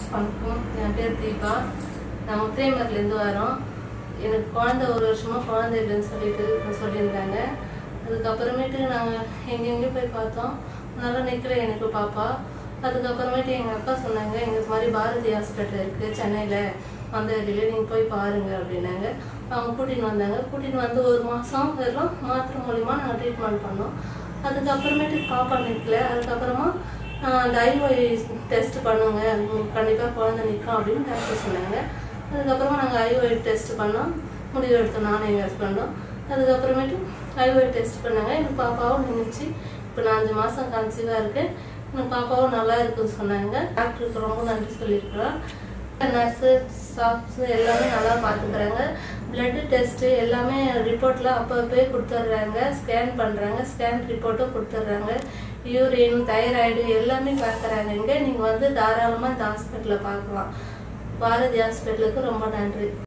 வணக்கம் என் பேர் தீபா நான் முத்திரைமர்லேருந்து வரோம் எனக்கு குழந்தை ஒரு வருஷமாக குழந்தை இல்லைன்னு சொல்லிட்டு சொல்லியிருந்தாங்க அதுக்கப்புறமேட்டு நாங்கள் எங்கெங்கே போய் பார்த்தோம் நல்லா நிற்கல எனக்கு பாப்பா அதுக்கப்புறமேட்டு எங்கள் அக்கா சொன்னாங்க எங்கள் மாதிரி பாரதி ஹாஸ்பிட்டல் இருக்குது சென்னையில் அந்த வழியில் நீங்கள் போய் பாருங்க அப்படின்னாங்க அவங்க கூட்டின்னு வந்தாங்க கூட்டின்னு வந்து ஒரு மாதம் வெறும் மாத்திரை மூலிமா நாங்கள் ட்ரீட்மெண்ட் பண்ணோம் அதுக்கப்புறமேட்டு பாப்பா நிற்கல அதுக்கப்புறமா ஆஹ், அந்த ஐஒய் டெஸ்ட் பண்ணுங்க உங்களுக்கு கண்டிப்பாக குழந்தை நிற்கும் அப்படின்னு டாக்டர் சொன்னாங்க அதுக்கப்புறமா நாங்கள் ஐஒய் டெஸ்ட் பண்ணோம் முடிவு எடுத்தோம் நானும் எங்கள் ஹஸ்பண்டும் அதுக்கப்புறமேட்டு ஐஒய் டெஸ்ட் பண்ணாங்க எனக்கு பாப்பாவும் நின்றுச்சு இப்போ நான் அஞ்சு மாதம் கன்சீவாக இருக்கேன் எனக்கு பாப்பாவும் நல்லா இருக்குன்னு சொன்னாங்க டாக்டருக்கு ரொம்ப நன்றி சொல்லியிருக்கிறோம் நர்ஸு ஸ்டாஃப்ஸு எல்லாமே நல்லா பார்த்துக்கிறாங்க பிளட்டு டெஸ்ட்டு எல்லாமே ரிப்போர்ட்லாம் அப்பப்போ கொடுத்துட்றாங்க ஸ்கேன் பண்ணுறாங்க ஸ்கேன் ரிப்போர்ட்டும் கொடுத்துட்றாங்க யூரின் தைராய்டு எல்லாமே பார்க்குறாங்க இங்கே நீங்கள் வந்து தாராளமாக இந்த ஹாஸ்பிட்டலில் பார்க்கலாம் பாரதி ஹாஸ்பிட்டலுக்கு ரொம்ப நன்றி